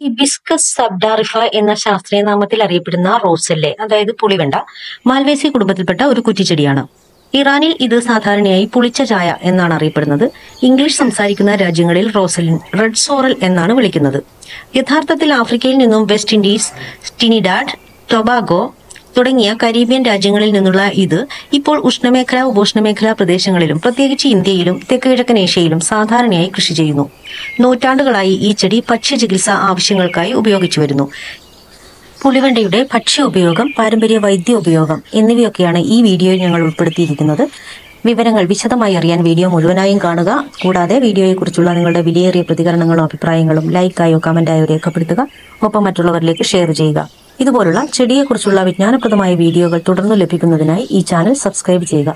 hibiscus സബ്ഡാറിഫ എന്ന ശാസ്ത്രീയ നാമത്തിൽ അറിയപ്പെടുന്ന റോസെല്ലെ അതായത് പുളിവെണ്ട മാൽവേസി കുടുംബത്തിൽപ്പെട്ട ഒരു കുറ്റിച്ചെടിയാണ് ഇറാനിൽ ഇത് സാധാരണയായി പുളിച്ച ചായ എന്നാണ് അറിയപ്പെടുന്നത് ഇംഗ്ലീഷ് സംസാരിക്കുന്ന രാജ്യങ്ങളിൽ റോസലിൻ റെഡ് സോറൽ എന്നാണ് വിളിക്കുന്നത് യഥാർത്ഥത്തിൽ ആഫ്രിക്കയിൽ നിന്നും വെസ്റ്റ് ഇൻഡീസ് ടിനിഡാഡ് ടൊബാഗോ തുടങ്ങിയ കരീബിയൻ രാജ്യങ്ങളിൽ നിന്നുള്ള ഇത് ഇപ്പോൾ ഉഷ്ണമേഖലാ ഉപോഷ്ണമേഖലാ പ്രദേശങ്ങളിലും പ്രത്യേകിച്ച് ഇന്ത്യയിലും തെക്കുകിഴക്കൻ ഏഷ്യയിലും സാധാരണയായി കൃഷി ചെയ്യുന്നു നൂറ്റാണ്ടുകളായി ഈ ചെടി ഭക്ഷ്യചികിത്സാ ആവശ്യങ്ങൾക്കായി ഉപയോഗിച്ചു വരുന്നു പുളിവെണ്ടയുടെ ഭക്ഷ്യ ഉപയോഗം പാരമ്പര്യ വൈദ്യ ഉപയോഗം എന്നിവയൊക്കെയാണ് ഈ വീഡിയോയിൽ ഞങ്ങൾ ഉൾപ്പെടുത്തിയിരിക്കുന്നത് വിവരങ്ങൾ വിശദമായി അറിയാൻ വീഡിയോ മുഴുവനായും കാണുക കൂടാതെ വീഡിയോയെക്കുറിച്ചുള്ള നിങ്ങളുടെ വിലയേറിയ പ്രതികരണങ്ങളും അഭിപ്രായങ്ങളും ലൈക്കായോ കമന്റായോ രേഖപ്പെടുത്തുക ഒപ്പം മറ്റുള്ളവരിലേക്ക് ഷെയർ ചെയ്യുക ഇതുപോലുള്ള ചെടിയെക്കുറിച്ചുള്ള വിജ്ഞാനപ്രദമായ വീഡിയോകൾ തുടർന്ന് ലഭിക്കുന്നതിനായി ഈ ചാനൽ സബ്സ്ക്രൈബ് ചെയ്യുക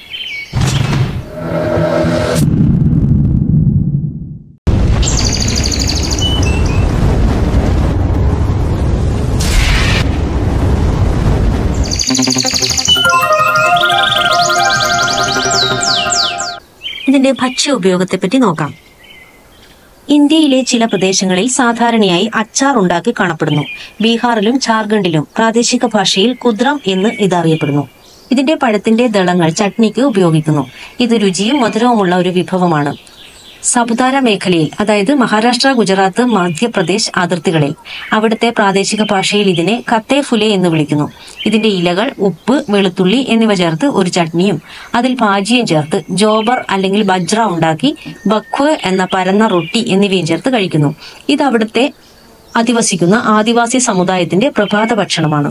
ഇതിന്റെ ഭക്ഷ്യ ഉപയോഗത്തെപ്പറ്റി നോക്കാം ഇന്ത്യയിലെ ചില പ്രദേശങ്ങളിൽ സാധാരണയായി അച്ചാർ ഉണ്ടാക്കി കാണപ്പെടുന്നു ബീഹാറിലും ജാർഖണ്ഡിലും പ്രാദേശിക ഭാഷയിൽ കുദ്രം എന്ന് ഇത് അറിയപ്പെടുന്നു ഇതിന്റെ പഴത്തിന്റെ ദളങ്ങൾ ചട്നിക്ക് ഉപയോഗിക്കുന്നു ഇത് രുചിയും മധുരവുമുള്ള ഒരു വിഭവമാണ് സപുതാര മേഖലയിൽ അതായത് മഹാരാഷ്ട്ര ഗുജറാത്ത് മധ്യപ്രദേശ് അതിർത്തികളിൽ അവിടുത്തെ പ്രാദേശിക ഭാഷയിൽ ഇതിനെ കത്തേ ഫുലെ എന്ന് വിളിക്കുന്നു ഇതിന്റെ ഇലകൾ ഉപ്പ് വെളുത്തുള്ളി എന്നിവ ചേർത്ത് ഒരു ചട്നിയും അതിൽ ഭാജിയും ചേർത്ത് ജോബർ അല്ലെങ്കിൽ ബജ്ര ഉണ്ടാക്കി ബഖ്വ് എന്ന പരന്ന റൊട്ടി എന്നിവയും ചേർത്ത് കഴിക്കുന്നു ഇത് അവിടുത്തെ അധിവസിക്കുന്ന ആദിവാസി സമുദായത്തിന്റെ പ്രഭാത ഭക്ഷണമാണ്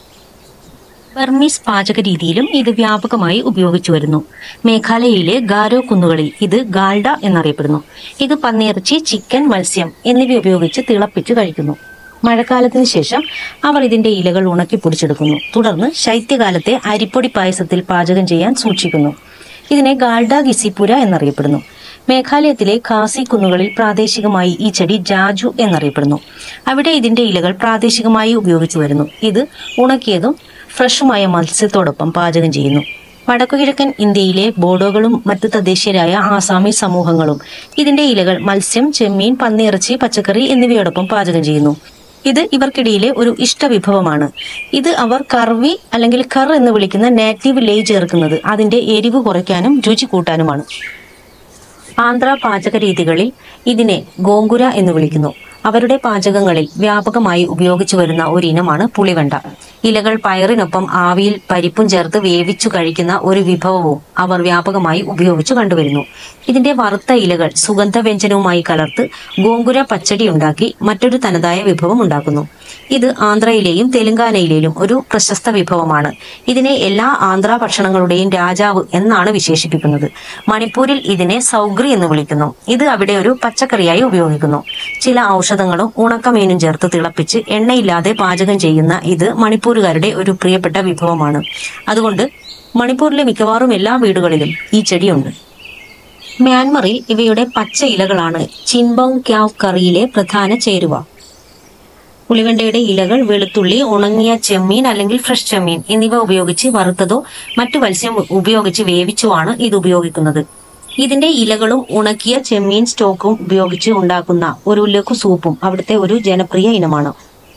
ബർമീസ് പാചക രീതിയിലും ഇത് വ്യാപകമായി ഉപയോഗിച്ചു വരുന്നു മേഘാലയയിലെ ഗാരോ കുന്നുകളിൽ ഇത് ഗാൽഡ എന്നറിയപ്പെടുന്നു ഇത് പന്നിയിറച്ചി ചിക്കൻ മത്സ്യം എന്നിവ ഉപയോഗിച്ച് തിളപ്പിച്ച് കഴിക്കുന്നു മഴക്കാലത്തിന് ശേഷം അവർ ഇതിന്റെ ഇലകൾ ഉണക്കി പൊടിച്ചെടുക്കുന്നു തുടർന്ന് ശൈത്യകാലത്തെ അരിപ്പൊടി പായസത്തിൽ പാചകം ചെയ്യാൻ സൂക്ഷിക്കുന്നു ഇതിനെ ഗാൽഡ ഗിസിപുര എന്നറിയപ്പെടുന്നു മേഘാലയത്തിലെ ഖാസി കുന്നുകളിൽ പ്രാദേശികമായി ഈ ചെടി ജാജു എന്നറിയപ്പെടുന്നു അവിടെ ഇതിന്റെ ഇലകൾ പ്രാദേശികമായി ഉപയോഗിച്ചു വരുന്നു ഇത് ഉണക്കിയതും ഫ്രഷുമായ മത്സ്യത്തോടൊപ്പം പാചകം ചെയ്യുന്നു വടക്കുകിഴക്കൻ ഇന്ത്യയിലെ ബോഡോകളും മറ്റ് തദ്ദേശീയരായ ആസാമി സമൂഹങ്ങളും ഇതിന്റെ ഇലകൾ മത്സ്യം ചെമ്മീൻ പന്നിയിറച്ചി പച്ചക്കറി എന്നിവയോടൊപ്പം പാചകം ചെയ്യുന്നു ഇത് ഇവർക്കിടയിലെ ഒരു ഇഷ്ടവിഭവമാണ് ഇത് അവർ കർവി അല്ലെങ്കിൽ കർ എന്ന് വിളിക്കുന്ന നാറ്റീവ് ലേ ചേർക്കുന്നത് അതിന്റെ എരിവ് കുറയ്ക്കാനും രുചി കൂട്ടാനുമാണ് ആന്ധ്ര പാചക രീതികളിൽ ഇതിനെ ഗോങ്കുര എന്ന് വിളിക്കുന്നു അവരുടെ പാചകങ്ങളിൽ വ്യാപകമായി ഉപയോഗിച്ചു വരുന്ന ഒരു ഇനമാണ് പുളിവെണ്ട ഇലകൾ പയറിനൊപ്പം ആവിയിൽ പരിപ്പും ചേർത്ത് വേവിച്ചു കഴിക്കുന്ന ഒരു വിഭവവും അവർ വ്യാപകമായി ഉപയോഗിച്ചു കണ്ടുവരുന്നു ഇതിന്റെ വറുത്ത ഇലകൾ സുഗന്ധവ്യഞ്ജനവുമായി കലർത്ത് ഗോങ്കുര പച്ചടി ഉണ്ടാക്കി മറ്റൊരു തനതായ വിഭവം ഉണ്ടാക്കുന്നു ഇത് ആന്ധ്രയിലെയും തെലങ്കാനയിലെയും ഒരു പ്രശസ്ത വിഭവമാണ് ഇതിനെ എല്ലാ ആന്ധ്ര ഭക്ഷണങ്ങളുടെയും രാജാവ് എന്നാണ് വിശേഷിപ്പിക്കുന്നത് മണിപ്പൂരിൽ ഇതിനെ സൗഗ്രി എന്ന് വിളിക്കുന്നു ഇത് അവിടെ ഒരു പച്ചക്കറിയായി ഉപയോഗിക്കുന്നു ചില ഔഷധങ്ങളും ഉണക്കമീനും ചേർത്ത് തിളപ്പിച്ച് എണ്ണയില്ലാതെ പാചകം ചെയ്യുന്ന ഇത് മണിപ്പൂരുകാരുടെ ഒരു പ്രിയപ്പെട്ട വിഭവമാണ് അതുകൊണ്ട് മണിപ്പൂരിലെ മിക്കവാറും എല്ലാ വീടുകളിലും ഈ ചെടിയുണ്ട് മ്യാൻമറിൽ ഇവയുടെ പച്ച ഇലകളാണ് ചിൻബോങ് ക്യാവ് കറിയിലെ പ്രധാന ചേരുവ പുളിവെണ്ടയുടെ ഇലകൾ വെളുത്തുള്ളി ഉണങ്ങിയ ചെമ്മീൻ അല്ലെങ്കിൽ ഫ്രഷ് ചെമ്മീൻ എന്നിവ ഉപയോഗിച്ച് വറുത്തതോ മറ്റു മത്സ്യം ഉപയോഗിച്ച് വേവിച്ചോ ആണ് ഇത് ഉപയോഗിക്കുന്നത് ഇതിന്റെ ഇലകളും ഉണക്കിയ ചെമ്മീൻ സ്റ്റോക്കും ഉപയോഗിച്ച് ഉണ്ടാക്കുന്ന ഒരു ലഘു സൂപ്പും അവിടുത്തെ ഒരു ജനപ്രിയ ഇനമാണ്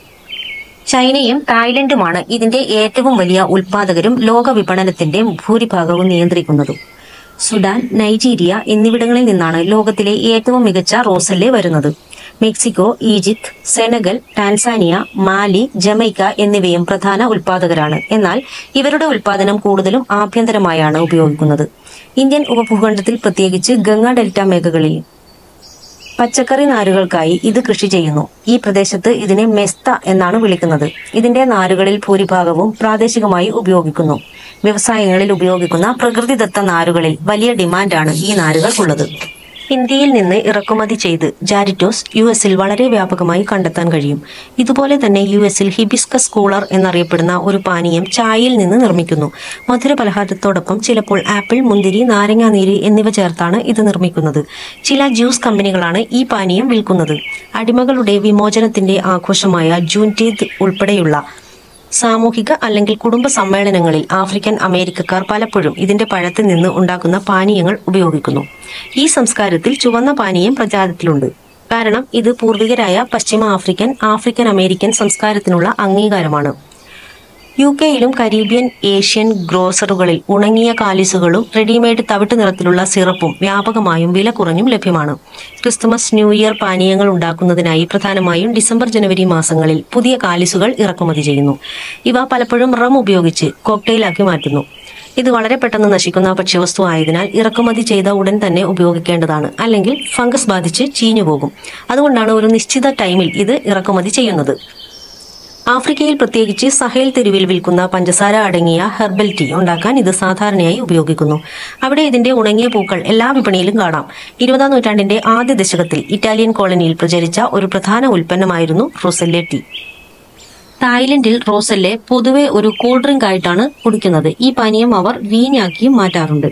ചൈനയും തായ്ലൻഡുമാണ് ഇതിന്റെ ഏറ്റവും വലിയ ഉൽപാദകരും ലോക വിപണനത്തിന്റെ ഭൂരിഭാഗവും നിയന്ത്രിക്കുന്നതും സുഡാൻ നൈജീരിയ എന്നിവിടങ്ങളിൽ നിന്നാണ് ലോകത്തിലെ ഏറ്റവും മികച്ച റോസല്ലെ വരുന്നത് Mexico Egypt Senegal Tanzania Mali Jamaica എന്നിവയും പ്രധാന ഉൽപാദകരാണ് എന്നാൽ ഇവരുടെ ഉൽപാദനം കൂടുതലും ആഭ്യന്തരമായാണ് ഉപയോഗിക്കുന്നത് ഇന്ത്യൻ ഉപഭൂഖണ്ഡത്തിൽ പ്രത്യേകിച്ച് ഗംഗ ഡെൽറ്റ മേഖലകളിൽ പച്ചക്കറി നാരുകൾക്കായി ഇത് കൃഷി ചെയ്യുന്നു ഈ പ്രദേശത്ത് ഇതിനെ മെസ്ത എന്നാണ് വിളിക്കുന്നത് ഇതിന്റെ നാരുകളിൽ ഭൂരിഭാഗവും പ്രാദേശികമായി ഉപയോഗിക്കുന്നു വ്യവസായങ്ങളിൽ ഉപയോഗിക്കുന്ന പ്രകൃതിദത്ത നാരുകളിൽ വലിയ ഡിമാൻഡാണ് ഈ നാരുകൾക്കുള്ളത് ഇന്ത്യയിൽ നിന്ന് ഇറക്കുമതി ചെയ്ത് ജാരിറ്റോസ് യു എസിൽ വളരെ വ്യാപകമായി കണ്ടെത്താൻ കഴിയും ഇതുപോലെ തന്നെ യു എസിൽ ഹിബിസ്കസ് കൂളർ എന്നറിയപ്പെടുന്ന ഒരു പാനീയം ചായയിൽ നിന്ന് നിർമ്മിക്കുന്നു മധുര പലഹാരത്തോടൊപ്പം ചിലപ്പോൾ ആപ്പിൾ മുന്തിരി നാരങ്ങാ നീര് എന്നിവ ചേർത്താണ് ഇത് നിർമ്മിക്കുന്നത് ചില ജ്യൂസ് കമ്പനികളാണ് ഈ പാനീയം വിൽക്കുന്നത് അടിമകളുടെ വിമോചനത്തിന്റെ ആഘോഷമായ ജൂൻടീത്ത് ഉൾപ്പെടെയുള്ള സാമൂഹിക അല്ലെങ്കിൽ കുടുംബ സമ്മേളനങ്ങളിൽ ആഫ്രിക്കൻ അമേരിക്കക്കാർ പലപ്പോഴും ഇതിന്റെ പഴത്തിൽ നിന്ന് ഉണ്ടാക്കുന്ന പാനീയങ്ങൾ ഉപയോഗിക്കുന്നു ഈ സംസ്കാരത്തിൽ ചുവന്ന പാനീയം പ്രചാരത്തിലുണ്ട് കാരണം ഇത് പൂർവികരായ പശ്ചിമ ആഫ്രിക്കൻ ആഫ്രിക്കൻ അമേരിക്കൻ സംസ്കാരത്തിനുള്ള അംഗീകാരമാണ് യു കെയിലും കരീബിയൻ ഏഷ്യൻ ഗ്രോസറുകളിൽ ഉണങ്ങിയ കാലിസുകളും റെഡിമെയ്ഡ് തവിട്ട് നിറത്തിലുള്ള സിറപ്പും വ്യാപകമായും വില കുറഞ്ഞും ലഭ്യമാണ് ക്രിസ്തുമസ് ന്യൂ ഇയർ പാനീയങ്ങൾ ഉണ്ടാക്കുന്നതിനായി പ്രധാനമായും ഡിസംബർ ജനുവരി മാസങ്ങളിൽ പുതിയ കാലിസുകൾ ഇറക്കുമതി ചെയ്യുന്നു ഇവ പലപ്പോഴും റം ഉപയോഗിച്ച് കോക്ടെയിലാക്കി മാറ്റുന്നു ഇത് വളരെ പെട്ടെന്ന് നശിക്കുന്ന ഭക്ഷ്യവസ്തു ആയതിനാൽ ഇറക്കുമതി ചെയ്ത ഉടൻ തന്നെ ഉപയോഗിക്കേണ്ടതാണ് അല്ലെങ്കിൽ ഫംഗസ് ബാധിച്ച് ചീഞ്ഞു പോകും അതുകൊണ്ടാണ് ഒരു നിശ്ചിത ടൈമിൽ ഇത് ഇറക്കുമതി ചെയ്യുന്നത് ആഫ്രിക്കയിൽ പ്രത്യേകിച്ച് സഹേൽ തെരുവിൽ വിൽക്കുന്ന പഞ്ചസാര അടങ്ങിയ ഹെർബൽ ടീ ഉണ്ടാക്കാൻ ഇത് സാധാരണയായി ഉപയോഗിക്കുന്നു അവിടെ ഇതിന്റെ ഉണങ്ങിയ പൂക്കൾ എല്ലാ വിപണിയിലും കാണാം ഇരുപതാം നൂറ്റാണ്ടിന്റെ ആദ്യ ദശകത്തിൽ ഇറ്റാലിയൻ കോളനിയിൽ പ്രചരിച്ച ഒരു പ്രധാന ഉൽപ്പന്നമായിരുന്നു റോസെല്ലെ ടീ തായ്ലൻഡിൽ റോസെല്ലെ പൊതുവെ ഒരു കൂൾ ഡ്രിങ്ക് ആയിട്ടാണ് കുടിക്കുന്നത് ഈ പാനീയം അവർ വീഞ്ഞാക്കിയും മാറ്റാറുണ്ട്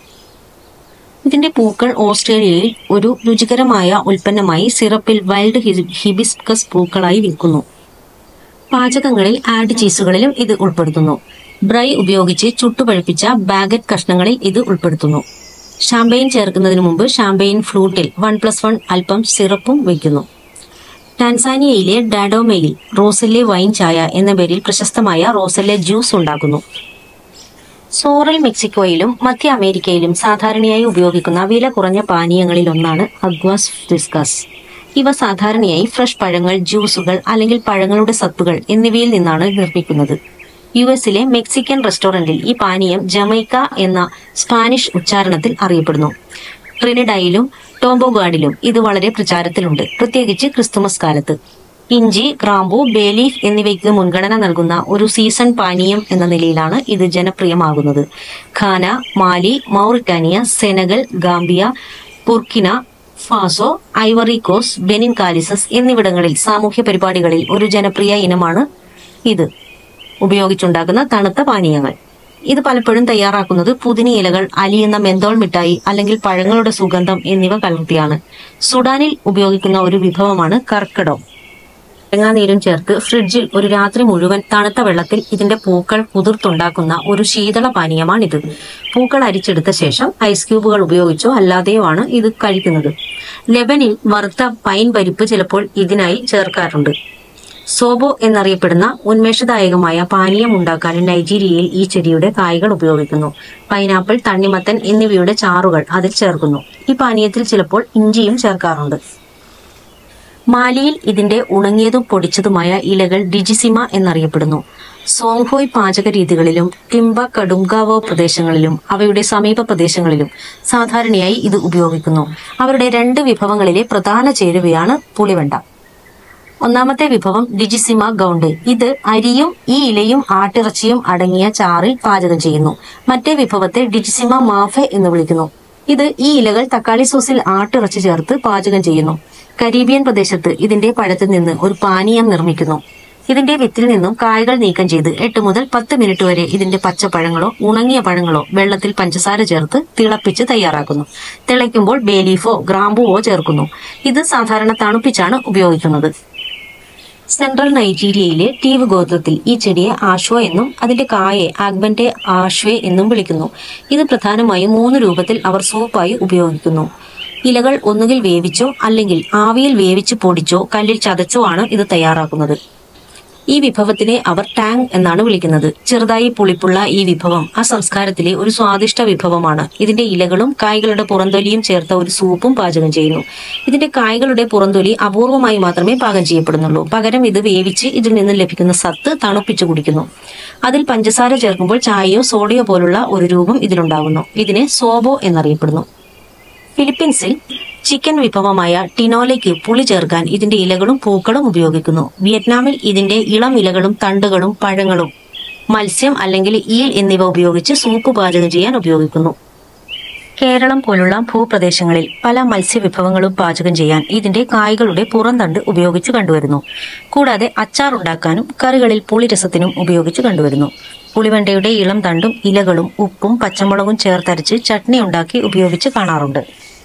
ഇതിന്റെ പൂക്കൾ ഓസ്ട്രേലിയയിൽ ഒരു രുചികരമായ ഉൽപ്പന്നമായി സിറപ്പിൽ വൈൽഡ് ഹിബിസ്കസ് പൂക്കളായി വിൽക്കുന്നു പാചകങ്ങളിൽ ആഡ് ചീസുകളിലും ഇത് ഉൾപ്പെടുത്തുന്നു ബ്രൈ ഉപയോഗിച്ച് ചുട്ടുപഴുപ്പിച്ച ബാഗറ്റ് കഷ്ണങ്ങളിൽ ഇത് ഉൾപ്പെടുത്തുന്നു ഷാമ്പയിൻ ചേർക്കുന്നതിന് മുമ്പ് ഷാമ്പയിൻ ഫ്ലൂട്ടിൽ വൺ പ്ലസ് വൺ അല്പം സിറപ്പും വയ്ക്കുന്നു ടാൻസാനിയയിലെ ഡാഡോമയിൽ റോസെല്ലെ വൈൻ ചായ എന്ന പേരിൽ പ്രശസ്തമായ റോസെല്ലെ ജ്യൂസ് ഉണ്ടാക്കുന്നു സോറൽ മെക്സിക്കോയിലും മധ്യ അമേരിക്കയിലും സാധാരണയായി ഉപയോഗിക്കുന്ന വില കുറഞ്ഞ പാനീയങ്ങളിൽ ഒന്നാണ് അഗ്വാസ് ഫ്രിസ്കസ് ഇവ സാധാരണയായി ഫ്രഷ് പഴങ്ങൾ ജ്യൂസുകൾ അല്ലെങ്കിൽ പഴങ്ങളുടെ സത്തുകൾ എന്നിവയിൽ നിന്നാണ് നിർമ്മിക്കുന്നത് യു എസിലെ മെക്സിക്കൻ റെസ്റ്റോറന്റിൽ ഈ പാനീയം ജമൈക്ക എന്ന സ്പാനിഷ് ഉച്ചാരണത്തിൽ അറിയപ്പെടുന്നു ട്രിനിഡയിലും ടോംബോഗാഡിലും ഇത് വളരെ പ്രചാരത്തിലുണ്ട് പ്രത്യേകിച്ച് ക്രിസ്തുമസ് കാലത്ത് ഇഞ്ചി ഗ്രാമ്പു ബേലീഫ് എന്നിവയ്ക്ക് മുൻഗണന നൽകുന്ന ഒരു സീസൺ പാനീയം എന്ന നിലയിലാണ് ഇത് ജനപ്രിയമാകുന്നത് Ghana Mali Mauritania Senegal Gambia Burkina Faso Ivory Coast Benin calyces എന്നിവിടങ്ങളിൽ സാമൂഹ്യ പരിപാടികളിൽ ഒരു ജനപ്രിയ ഇനമാണ് ഇത് ഉപയോഗിച്ചുണ്ടാക്കുന്ന തണുത്ത പാനീയങ്ങൾ ഇത് പലപ്പോഴും തയ്യാറാക്കുന്നത് പുതിന ഇലകൾ അലിയുന്ന മെന്തോൾ മിഠായി അല്ലെങ്കിൽ പഴങ്ങളുടെ സുഗന്ധം എന്നിവ കലർത്തിയാണ് സുഡാനിൽ ഉപയോഗിക്കുന്ന ഒരു വിഭവമാണ് കർക്കടം തേങ്ങാനീരും ചേർത്ത് ഫ്രിഡ്ജിൽ ഒരു രാത്രി മുഴുവൻ തണുത്ത വെള്ളത്തിൽ ഇതിന്റെ പൂക്കൾ കുതിർത്തുണ്ടാക്കുന്ന ഒരു ശീതള പാനീയമാണിത് പൂക്കൾ അരിച്ചെടുത്ത ശേഷം ഐസ് ക്യൂബുകൾ ഉപയോഗിച്ചോ അല്ലാതെയോ ആണ് ഇത് കഴിക്കുന്നത് ലെബനിൽ വറുത്ത പൈൻ പരിപ്പ് ചിലപ്പോൾ ഇതിനായി ചേർക്കാറുണ്ട് സോബോ എന്നറിയപ്പെടുന്ന ഉന്മേഷദായകമായ പാനീയം ഉണ്ടാക്കാൻ നൈജീരിയയിൽ ഈ ചെടിയുടെ കായ്കൾ ഉപയോഗിക്കുന്നു പൈനാപ്പിൾ തണ്ണിമത്തൻ എന്നിവയുടെ ചാറുകൾ അതിൽ ചേർക്കുന്നു ഈ പാനീയത്തിൽ ചിലപ്പോൾ ഇഞ്ചിയും ചേർക്കാറുണ്ട് മാലിയിൽ ഇതിന്റെ ഉണങ്ങിയതും പൊടിച്ചതുമായ ഇലകൾ ഡിജിസിമ എന്നറിയപ്പെടുന്നു സോങ്ഹോയ് പാചക രീതികളിലും ടിംബ കടുങ്കാവോ പ്രദേശങ്ങളിലും അവയുടെ സമീപ പ്രദേശങ്ങളിലും സാധാരണയായി ഇത് ഉപയോഗിക്കുന്നു അവരുടെ രണ്ട് വിഭവങ്ങളിലെ പ്രധാന ചേരുവയാണ് പുളിവെണ്ട ഒന്നാമത്തെ വിഭവം ഡിജിസിമ ഗൗണ്ട് ഇത് അരിയും ഈ ഇലയും ആട്ടിറച്ചിയും അടങ്ങിയ ചാറിൽ പാചകം ചെയ്യുന്നു മറ്റേ വിഭവത്തെ ഡിജിസിമ മാഫെ എന്ന് വിളിക്കുന്നു ഇത് ഈ ഇലകൾ തക്കാളി സോസിൽ ആട്ടിറച്ചി ചേർത്ത് പാചകം ചെയ്യുന്നു കരീബിയൻ പ്രദേശത്ത് ഇതിന്റെ പഴത്തിൽ നിന്ന് ഒരു പാനീയം നിർമ്മിക്കുന്നു ഇതിന്റെ വിത്തിൽ നിന്നും കായകൾ നീക്കം ചെയ്ത് എട്ട് മുതൽ പത്ത് മിനിറ്റ് വരെ ഇതിന്റെ പച്ചപ്പഴങ്ങളോ ഉണങ്ങിയ പഴങ്ങളോ വെള്ളത്തിൽ പഞ്ചസാര ചേർത്ത് തിളപ്പിച്ച് തയ്യാറാക്കുന്നു തിളയ്ക്കുമ്പോൾ ബേലീഫോ ഗ്രാമ്പുവോ ചേർക്കുന്നു ഇത് സാധാരണ തണുപ്പിച്ചാണ് ഉപയോഗിക്കുന്നത് സെൻട്രൽ നൈജീരിയയിലെ ടീവ് ഗോത്രത്തിൽ ഈ ചെടിയെ ആശ്വ എന്നും അതിന്റെ കായെ ആഗ്ബന്റെ ആശ്വേ എന്നും വിളിക്കുന്നു ഇത് പ്രധാനമായും മൂന്ന് രൂപത്തിൽ അവർ സൂപ്പായി ഉപയോഗിക്കുന്നു ഇലകൾ ഒന്നുകിൽ വേവിച്ചോ അല്ലെങ്കിൽ ആവിയിൽ വേവിച്ച് പൊടിച്ചോ കല്ലിൽ ചതച്ചോ ആണ് ഇത് തയ്യാറാക്കുന്നത് ഈ വിഭവത്തിനെ അവർ ടാങ് എന്നാണ് വിളിക്കുന്നത് ചെറുതായി പുളിപ്പുള്ള ഈ വിഭവം ആ സംസ്കാരത്തിലെ ഒരു സ്വാദിഷ്ട വിഭവമാണ് ഇതിന്റെ ഇലകളും കായ്കളുടെ പുറന്തൊലിയും ചേർത്ത ഒരു സൂപ്പും പാചകം ചെയ്യുന്നു ഇതിന്റെ കായ്കളുടെ പുറന്തൊലി അപൂർവമായി മാത്രമേ പാകം ചെയ്യപ്പെടുന്നുള്ളൂ പകരം ഇത് വേവിച്ച് ഇതിൽ നിന്ന് ലഭിക്കുന്ന സത്ത് തണുപ്പിച്ചു കുടിക്കുന്നു അതിൽ പഞ്ചസാര ചേർക്കുമ്പോൾ ചായയോ സോഡയോ പോലുള്ള ഒരു രൂപം ഇതിലുണ്ടാകുന്നു ഇതിനെ സോബോ എന്നറിയപ്പെടുന്നു ഫിലിപ്പീൻസിൽ ചിക്കൻ വിഭവമായ ടിനോലയ്ക്ക് പുളി ചേർക്കാൻ ഇതിന്റെ ഇലകളും പൂക്കളും ഉപയോഗിക്കുന്നു വിയറ്റ്നാമിൽ ഇതിന്റെ ഇളം ഇലകളും തണ്ടുകളും പഴങ്ങളും മത്സ്യം അല്ലെങ്കിൽ ഈൽ എന്നിവ ഉപയോഗിച്ച് സൂപ്പ് പാചകം ചെയ്യാൻ ഉപയോഗിക്കുന്നു കേരളം പോലുള്ള ഭൂപ്രദേശങ്ങളിൽ പല മത്സ്യവിഭവങ്ങളും പാചകം ചെയ്യാൻ ഇതിന്റെ കായ്കളുടെ പുറന്തണ്ട് ഉപയോഗിച്ച് കണ്ടുവരുന്നു കൂടാതെ അച്ചാർ ഉണ്ടാക്കാനും കറികളിൽ പുളിരസത്തിനും ഉപയോഗിച്ച് കണ്ടുവരുന്നു പുളിവെണ്ടയുടെ ഇളം തണ്ടും ഇലകളും ഉപ്പും പച്ചമുളകും ചേർത്തരച്ച് ചട്നി ഉണ്ടാക്കി ഉപയോഗിച്ച് കാണാറുണ്ട്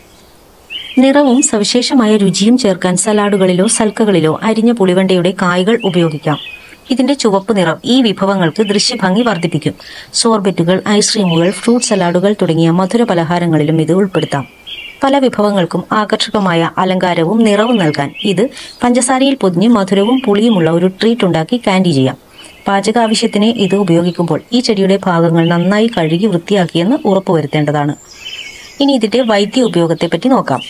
നിറവും സവിശേഷമായ രുചിയും ചേർക്കാൻ സലാഡുകളിലോ സൽക്കകളിലോ അരിഞ്ഞ പുളിവെണ്ടയുടെ കായ്കൾ ഉപയോഗിക്കാം ഇതിന്റെ ചുവപ്പ് നിറം ഈ വിഭവങ്ങൾക്ക് ദൃശ്യഭംഗി വർദ്ധിപ്പിക്കും സോർബറ്റുകൾ ഐസ്ക്രീമുകൾ ഫ്രൂട്ട് സലാഡുകൾ തുടങ്ങിയ മധുര പലഹാരങ്ങളിലും ഇത് ഉൾപ്പെടുത്താം പല വിഭവങ്ങൾക്കും ആകർഷകമായ അലങ്കാരവും നിറവും നൽകാൻ ഇത് പഞ്ചസാരയിൽ പൊതിഞ്ഞ് മധുരവും പുളിയുമുള്ള ഒരു ട്രീറ്റ് ഉണ്ടാക്കി കാൻഡി ചെയ്യാം പാചകാവശ്യത്തിന് ഇത് ഉപയോഗിക്കുമ്പോൾ ഈ ചെടിയുടെ ഭാഗങ്ങൾ നന്നായി കഴുകി വൃത്തിയാക്കിയെന്ന് ഉറപ്പുവരുത്തേണ്ടതാണ് ഇനി ഇതിന്റെ വൈദ്യ ഉപയോഗത്തെപ്പറ്റി നോക്കാം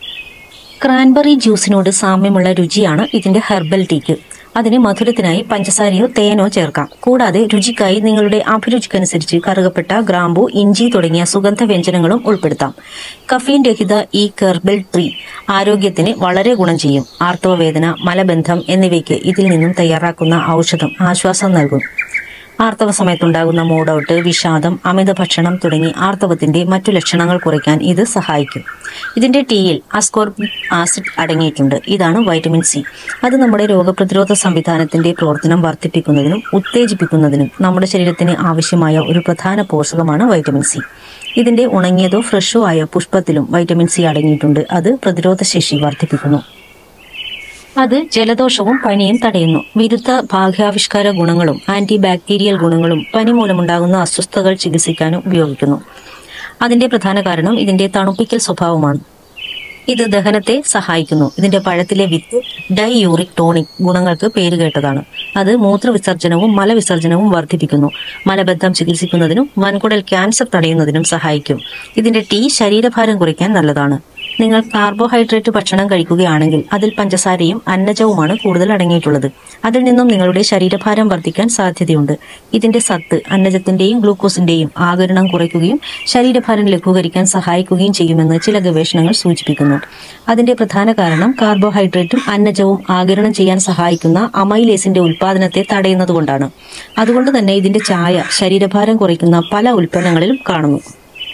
ക്രാൻബെറി ജ്യൂസിനോട് സാമ്യമുള്ള രുചിയാണ് ഇതിന്റെ ഹെർബൽ ടീക്ക് അതിന് മധുരത്തിനായി പഞ്ചസാരയോ തേനോ ചേർക്കാം കൂടാതെ രുചിക്കായി നിങ്ങളുടെ അഭിരുചിക്കനുസരിച്ച് കറുകപ്പെട്ട ഗ്രാമ്പു ഇഞ്ചി തുടങ്ങിയ സുഗന്ധ വ്യഞ്ജനങ്ങളും ഉൾപ്പെടുത്താം കഫീൻ രഹിത ഈ കെർബൽ ട്രീ ആരോഗ്യത്തിന് വളരെ ഗുണം ചെയ്യും ആർത്തവവേദന മലബന്ധം എന്നിവയ്ക്ക് ഇതിൽ നിന്നും തയ്യാറാക്കുന്ന ഔഷധം ആശ്വാസം നൽകും ആർത്തവ സമയത്തുണ്ടാകുന്ന മൂഡൌട്ട് വിഷാദം അമിത ഭക്ഷണം തുടങ്ങി ആർത്തവത്തിന്റെ മറ്റു ലക്ഷണങ്ങൾ കുറയ്ക്കാൻ ഇത് സഹായിക്കും ഇതിന്റെ ടീയിൽ അസ്കോർബിക് ആസിഡ് അടങ്ങിയിട്ടുണ്ട് ഇതാണ് വൈറ്റമിൻ സി അത് നമ്മുടെ രോഗപ്രതിരോധ സംവിധാനത്തിന്റെ പ്രവർത്തനം വർദ്ധിപ്പിക്കുന്നതിനും ഉത്തേജിപ്പിക്കുന്നതിനും നമ്മുടെ ശരീരത്തിന് ആവശ്യമായ ഒരു പ്രധാന പോഷകമാണ് വൈറ്റമിൻ സി ഇതിന്റെ ഉണങ്ങിയതോ ഫ്രഷോ ആയ പുഷ്പത്തിലും വൈറ്റമിൻ സി അടങ്ങിയിട്ടുണ്ട് അത് പ്രതിരോധശേഷി വർദ്ധിപ്പിക്കുന്നു അത് ജലദോഷവും പനിയും തടയുന്നു വിരുദ്ധ ഭാഗ്യാവിഷ്കാര ഗുണങ്ങളും ആന്റി ബാക്ടീരിയൽ ഗുണങ്ങളും പനി മൂലമുണ്ടാകുന്ന അസ്വസ്ഥതകൾ ചികിത്സിക്കാനും ഉപയോഗിക്കുന്നു അതിന്റെ പ്രധാന കാരണം ഇതിന്റെ തണുപ്പിക്കൽ സ്വഭാവമാണ് ഇത് ദഹനത്തെ സഹായിക്കുന്നു ഇതിന്റെ പഴത്തിലെ വിത്ത് ഡൈയൂറിക് ടോണിക് ഗുണങ്ങൾക്ക് പേരുകേട്ടതാണ് അത് മൂത്രവിസർജനവും മലവിസർജനവും വർദ്ധിപ്പിക്കുന്നു മലബന്ധം ചികിത്സിക്കുന്നതിനും വൻകുടൽ ക്യാൻസർ തടയുന്നതിനും സഹായിക്കും ഇതിന്റെ ടീ ശരീരഭാരം കുറയ്ക്കാൻ നല്ലതാണ് നിങ്ങൾ കാർബോഹൈഡ്രേറ്റ് ഭക്ഷണം കഴിക്കുകയാണെങ്കിൽ അതിൽ പഞ്ചസാരയും അന്നജവുമാണ് കൂടുതൽ അടങ്ങിയിട്ടുള്ളത് അതിൽ നിന്നും നിങ്ങളുടെ ശരീരഭാരം വർദ്ധിക്കാൻ സാധ്യതയുണ്ട് ഇതിന്റെ സത്ത് അന്നജത്തിന്റെയും ഗ്ലൂക്കോസിന്റെയും ആകരണം കുറയ്ക്കുകയും ശരീരഭാരം ലഘൂകരിക്കാൻ സഹായിക്കുകയും ചെയ്യുമെന്ന് ചില ഗവേഷണങ്ങൾ സൂചിപ്പിക്കുന്നു അതിന്റെ പ്രധാന കാരണം കാർബോഹൈഡ്രേറ്റും അന്നജവും ആകിരണം ചെയ്യാൻ സഹായിക്കുന്ന അമൈലേസിന്റെ ഉൽപാദനത്തെ തടയുന്നതുകൊണ്ടാണ് അതുകൊണ്ട് തന്നെ ഇതിന്റെ ചായ ശരീരഭാരം കുറയ്ക്കുന്ന പല ഉൽപ്പന്നങ്ങളിലും കാണുന്നു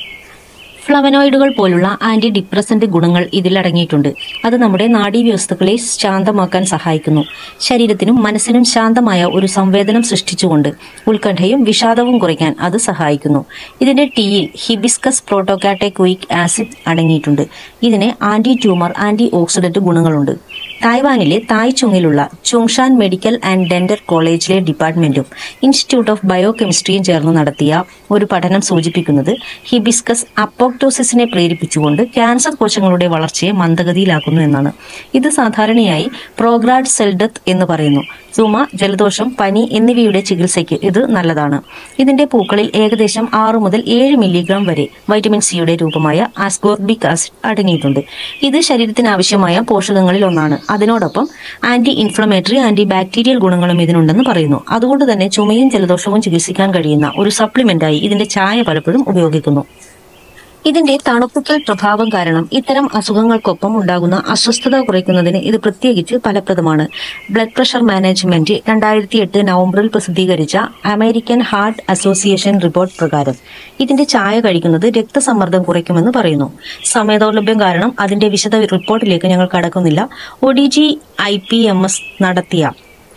ഫ്ലവനോയിഡുകൾ പോലുള്ള ആന്റി ഡിപ്രസന്റ് ഗുണങ്ങൾ ഇതിൽ അടങ്ങിയിട്ടുണ്ട് അത് നമ്മുടെ നാഡീവ്യവസ്ഥകളെ ശാന്തമാക്കാൻ സഹായിക്കുന്നു ശരീരത്തിനും മനസ്സിനും ശാന്തമായ ഒരു സംവേദനം സൃഷ്ടിച്ചുകൊണ്ട് ഉത്കണ്ഠയും വിഷാദവും കുറയ്ക്കാൻ അത് സഹായിക്കുന്നു ഇതിന്റെ ടീയിൽ ഹിബിസ്കസ് പ്രോട്ടോകാട്ടെക്വിക് ആസിഡ് അടങ്ങിയിട്ടുണ്ട് ഇതിന് ആന്റി ട്യൂമർ ആന്റി ഓക്സിഡന്റ് ഗുണങ്ങളുണ്ട് തായ്വാനിലെ തായ് ചുങ്ങിലുള്ള ചുങ്ഷാൻ മെഡിക്കൽ ആൻഡ് ഡെന്റൽ കോളേജിലെ ഡിപ്പാർട്ട്മെന്റും ഇൻസ്റ്റിറ്റ്യൂട്ട് ഓഫ് ബയോകെമിസ്ട്രിയും ചേർന്ന് നടത്തിയ ഒരു പഠനം സൂചിപ്പിക്കുന്നത് ഹിബിസ്കസ് അപ്പോക്ടോസിസിനെ പ്രേരിപ്പിച്ചുകൊണ്ട് ക്യാൻസർ കോശങ്ങളുടെ വളർച്ചയെ മന്ദഗതിയിലാക്കുന്നു എന്നാണ് ഇത് സാധാരണയായി പ്രോഗ്രാഡ് സെൽ ഡെത്ത് എന്ന് പറയുന്നു ചുമ ജലദോഷം പനി എന്നിവയുടെ ചികിത്സയ്ക്ക് ഇത് നല്ലതാണ് ഇതിന്റെ പൂക്കളിൽ ഏകദേശം ആറ് മുതൽ ഏഴ് മില്ലിഗ്രാം വരെ വൈറ്റമിൻ സിയുടെ രൂപമായ ആസ്കോർബിക് ആസിഡ് അടങ്ങിയിട്ടുണ്ട് ഇത് ശരീരത്തിന് ആവശ്യമായ പോഷകങ്ങളിൽ ഒന്നാണ് അതിനോടൊപ്പം ആന്റി ഇൻഫ്ലമേറ്ററി ആന്റി ബാക്ടീരിയൽ ഗുണങ്ങളും ഇതിനുണ്ടെന്ന് പറയുന്നു അതുകൊണ്ട് തന്നെ ചുമയും ജലദോഷവും ചികിത്സിക്കാൻ കഴിയുന്ന ഒരു സപ്ലിമെന്റായി ഇതിന്റെ ചായ പലപ്പോഴും ഉപയോഗിക്കുന്നു ഇതിന്റെ തണുപ്പിക്കൽ പ്രഭാവം കാരണം ഇത്തരം അസുഖങ്ങൾക്കൊപ്പം ഉണ്ടാകുന്ന അസ്വസ്ഥത കുറയ്ക്കുന്നതിന് ഇത് പ്രത്യേകിച്ച് ഫലപ്രദമാണ് ബ്ലഡ് പ്രഷർ മാനേജ്മെന്റ് രണ്ടായിരത്തി എട്ട് നവംബറിൽ പ്രസിദ്ധീകരിച്ച അമേരിക്കൻ ഹാർട്ട് അസോസിയേഷൻ റിപ്പോർട്ട് പ്രകാരം ഇതിന്റെ ചായ കഴിക്കുന്നത് രക്തസമ്മർദ്ദം കുറയ്ക്കുമെന്ന് പറയുന്നു സമയദൗർലഭ്യം കാരണം അതിന്റെ വിശദ റിപ്പോർട്ടിലേക്ക് ഞങ്ങൾ കടക്കുന്നില്ല ODG I P M S നടത്തിയ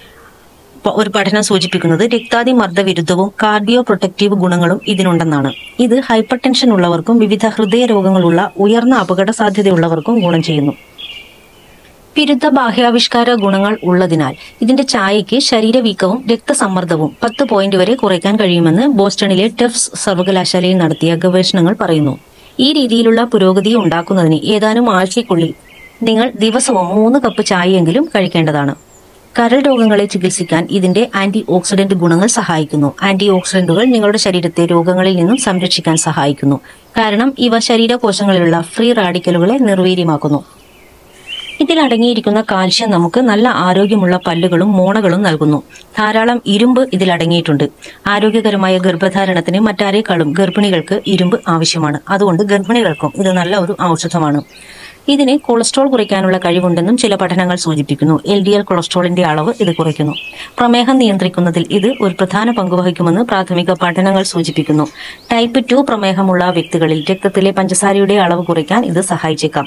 പ- ഒരു പഠനം സൂചിപ്പിക്കുന്നത് രക്താതിമർദ്ദ വിരുദ്ധവും കാർഡിയോ പ്രൊട്ടക്റ്റീവ് ഗുണങ്ങളും ഇതിനുണ്ടെന്നാണ് ഇത് ഹൈപ്പർ ടെൻഷൻ ഉള്ളവർക്കും വിവിധ ഹൃദയ രോഗങ്ങളുള്ള ഉയർന്ന അപകട സാധ്യതയുള്ളവർക്കും ഗുണം ചെയ്യുന്നു വിരുദ്ധ ബാഹ്യാവിഷ്കാര ഗുണങ്ങൾ ഉള്ളതിനാൽ ഇതിന്റെ ചായയ്ക്ക് ശരീരവീക്കവും രക്തസമ്മർദ്ദവും പത്ത് പോയിന്റ് വരെ കുറയ്ക്കാൻ കഴിയുമെന്ന് ബോസ്റ്റണിലെ ടെഫ്സ് സർവകലാശാലയിൽ നടത്തിയ ഗവേഷണങ്ങൾ പറയുന്നു ഈ രീതിയിലുള്ള പുരോഗതി ഉണ്ടാക്കുന്നതിന് ഏതാനും ആഴ്ചയ്ക്കുള്ളിൽ നിങ്ങൾ ദിവസവും മൂന്ന് കപ്പ് ചായയെങ്കിലും കഴിക്കേണ്ടതാണ് കരൾ രോഗങ്ങളെ ചികിത്സിക്കാൻ ഇതിന്റെ ആന്റി ഓക്സിഡന്റ് ഗുണങ്ങൾ സഹായിക്കുന്നു ആന്റി ഓക്സിഡന്റുകൾ നിങ്ങളുടെ ശരീരത്തെ രോഗങ്ങളിൽ നിന്നും സംരക്ഷിക്കാൻ സഹായിക്കുന്നു കാരണം ഇവ ശരീരകോശങ്ങളിലുള്ള ഫ്രീ റാഡിക്കലുകളെ നിർവീര്യമാക്കുന്നു ഇതിൽ അടങ്ങിയിരിക്കുന്ന കാൽഷ്യം നമുക്ക് നല്ല ആരോഗ്യമുള്ള പല്ലുകളും മോണകളും നൽകുന്നു ധാരാളം ഇരുമ്പ് ഇതിൽ അടങ്ങിയിട്ടുണ്ട് ആരോഗ്യകരമായ ഗർഭധാരണത്തിന് മറ്റാരേക്കാളും ഗർഭിണികൾക്ക് ഇരുമ്പ് ആവശ്യമാണ് അതുകൊണ്ട് ഗർഭിണികൾക്കും ഇത് നല്ല ഒരു ഔഷധമാണ് ഇതിന് കൊളസ്ട്രോൾ കുറയ്ക്കാനുള്ള കഴിവുണ്ടെന്നും ചില പഠനങ്ങൾ സൂചിപ്പിക്കുന്നു എൽ ഡി എൽ കൊളസ്ട്രോളിന്റെ അളവ് ഇത് കുറയ്ക്കുന്നു പ്രമേഹം നിയന്ത്രിക്കുന്നതിൽ ഇത് ഒരു പ്രധാന പങ്ക് വഹിക്കുമെന്ന് പ്രാഥമിക പഠനങ്ങൾ സൂചിപ്പിക്കുന്നു ടൈപ്പ് ടു പ്രമേഹമുള്ള വ്യക്തികളിൽ രക്തത്തിലെ പഞ്ചസാരയുടെ അളവ് കുറയ്ക്കാൻ ഇത് സഹായിച്ചേക്കാം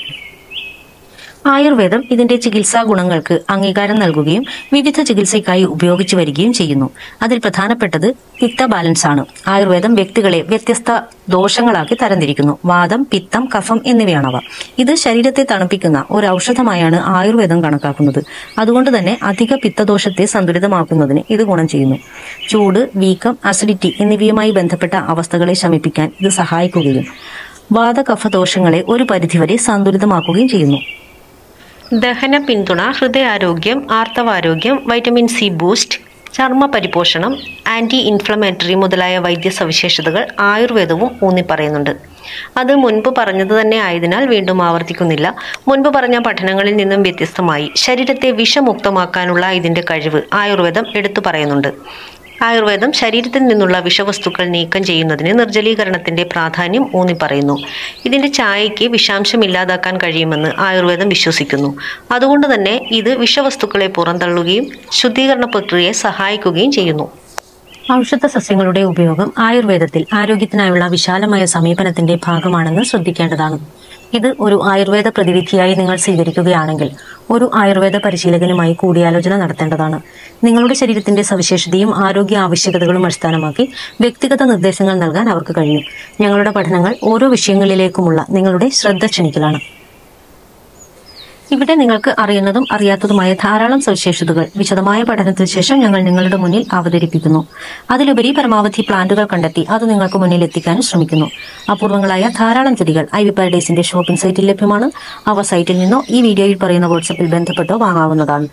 ആയുർവേദം ഇതിന്റെ ചികിത്സാ ഗുണങ്ങൾക്ക് അംഗീകാരം നൽകുകയും വിവിധ ചികിത്സയ്ക്കായി ഉപയോഗിച്ചു വരികയും ചെയ്യുന്നു അതിൽ പ്രധാനപ്പെട്ടത് പിത്ത ബാലൻസ് ആണ് ആയുർവേദം വ്യക്തികളെ വ്യത്യസ്ത ദോഷങ്ങളാക്കി തരംതിരിക്കുന്നു വാദം പിത്തം കഫം എന്നിവയാണവ ഇത് ശരീരത്തെ തണുപ്പിക്കുന്ന ഒരു ഔഷധമായാണ് ആയുർവേദം കണക്കാക്കുന്നത് അതുകൊണ്ട് തന്നെ അധിക പിത്തദോഷത്തെ സന്തുലിതമാക്കുന്നതിന് ഇത് ഗുണം ചെയ്യുന്നു ചൂട് വീക്കം അസിഡിറ്റി എന്നിവയുമായി ബന്ധപ്പെട്ട അവസ്ഥകളെ ശമിപ്പിക്കാൻ ഇത് സഹായിക്കുകയും വാതകഫദോഷങ്ങളെ ഒരു പരിധിവരെ സന്തുലിതമാക്കുകയും ചെയ്യുന്നു ദഹന പിന്തുണ ഹൃദയാരോഗ്യം ആർത്തവാരോഗ്യം വൈറ്റമിൻ സി ബൂസ്റ്റ് ചർമ്മ പരിപോഷണം ആൻറ്റി ഇൻഫ്ലമേറ്ററി മുതലായ വൈദ്യ സവിശേഷതകൾ ആയുർവേദവും ഊന്നി പറയുന്നുണ്ട് അത് മുൻപ് പറഞ്ഞത് തന്നെ ആയതിനാൽ വീണ്ടും ആവർത്തിക്കുന്നില്ല മുൻപ് പറഞ്ഞ പഠനങ്ങളിൽ നിന്നും വ്യത്യസ്തമായി ശരീരത്തെ വിഷമുക്തമാക്കാനുള്ള ഇതിൻ്റെ കഴിവ് ആയുർവേദം എടുത്തു പറയുന്നുണ്ട് ആയുർവേദം ശരീരത്തിൽ നിന്നുള്ള വിഷവസ്തുക്കൾ നീക്കം ചെയ്യുന്നതിന് നിർജ്ജലീകരണത്തിന്റെ പ്രാധാന്യം ഊന്നി പറയുന്നു ഇതിന്റെ ചായയ്ക്ക് വിഷാംശം ഇല്ലാതാക്കാൻ കഴിയുമെന്ന് ആയുർവേദം വിശ്വസിക്കുന്നു അതുകൊണ്ട് തന്നെ ഇത് വിഷവസ്തുക്കളെ പുറന്തള്ളുകയും ശുദ്ധീകരണ പ്രക്രിയയെ സഹായിക്കുകയും ചെയ്യുന്നു ഔഷധ സസ്യങ്ങളുടെ ഉപയോഗം ആയുർവേദത്തിൽ ആരോഗ്യത്തിനായുള്ള വിശാലമായ സമീപനത്തിന്റെ ഭാഗമാണെന്ന് ശ്രദ്ധിക്കേണ്ടതാണ് ഇത് ഒരു ആയുർവേദ പ്രതിവിധിയായി നിങ്ങൾ സ്വീകരിക്കുകയാണെങ്കിൽ ഒരു ആയുർവേദ പരിശീലകനുമായി കൂടിയാലോചന നടത്തേണ്ടതാണ് നിങ്ങളുടെ ശരീരത്തിന്റെ സവിശേഷതയും ആരോഗ്യ ആവശ്യകതകളും അടിസ്ഥാനമാക്കി വ്യക്തിഗത നിർദ്ദേശങ്ങൾ നൽകാൻ അവർക്ക് കഴിയും ഞങ്ങളുടെ പഠനങ്ങൾ ഓരോ വിഷയങ്ങളിലേക്കുമുള്ള നിങ്ങളുടെ ശ്രദ്ധ ക്ഷണിക്കലാണ് ഇവിടെ നിങ്ങൾക്ക് അറിയുന്നതും അറിയാത്തതുമായ ധാരാളം സവിശേഷതകൾ വിശദമായ പഠനത്തിന് ശേഷം ഞങ്ങൾ നിങ്ങളുടെ മുന്നിൽ അവതരിപ്പിക്കുന്നു അതിലുപരി പരമാവധി പ്ലാന്റുകൾ കണ്ടെത്തി അത് നിങ്ങൾക്ക് മുന്നിൽ എത്തിക്കാനും ശ്രമിക്കുന്നു അപൂർവങ്ങളായ ധാരാളം ചെടികൾ ഐ വി പാരഡൈസിന്റെ ഷോപ്പിംഗ് സൈറ്റിൽ ലഭ്യമാണ് അവ സൈറ്റിൽ നിന്നോ ഈ വീഡിയോയിൽ പറയുന്ന വാട്സപ്പിൽ ബന്ധപ്പെട്ടോ വാങ്ങാവുന്നതാണ്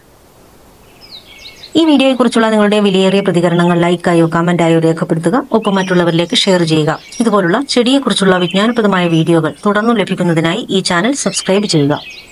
ഈ വീഡിയോയെക്കുറിച്ചുള്ള നിങ്ങളുടെ വിലയേറിയ പ്രതികരണങ്ങൾ ലൈക്കായോ കമന്റായോ രേഖപ്പെടുത്തുക ഒപ്പം മറ്റുള്ളവരിലേക്ക് ഷെയർ ചെയ്യുക ഇതുപോലുള്ള ചെടിയെക്കുറിച്ചുള്ള വിജ്ഞാനപ്രദമായ വീഡിയോകൾ തുടർന്നും ലഭിക്കുന്നതിനായി ഈ ചാനൽ സബ്സ്ക്രൈബ് ചെയ്യുക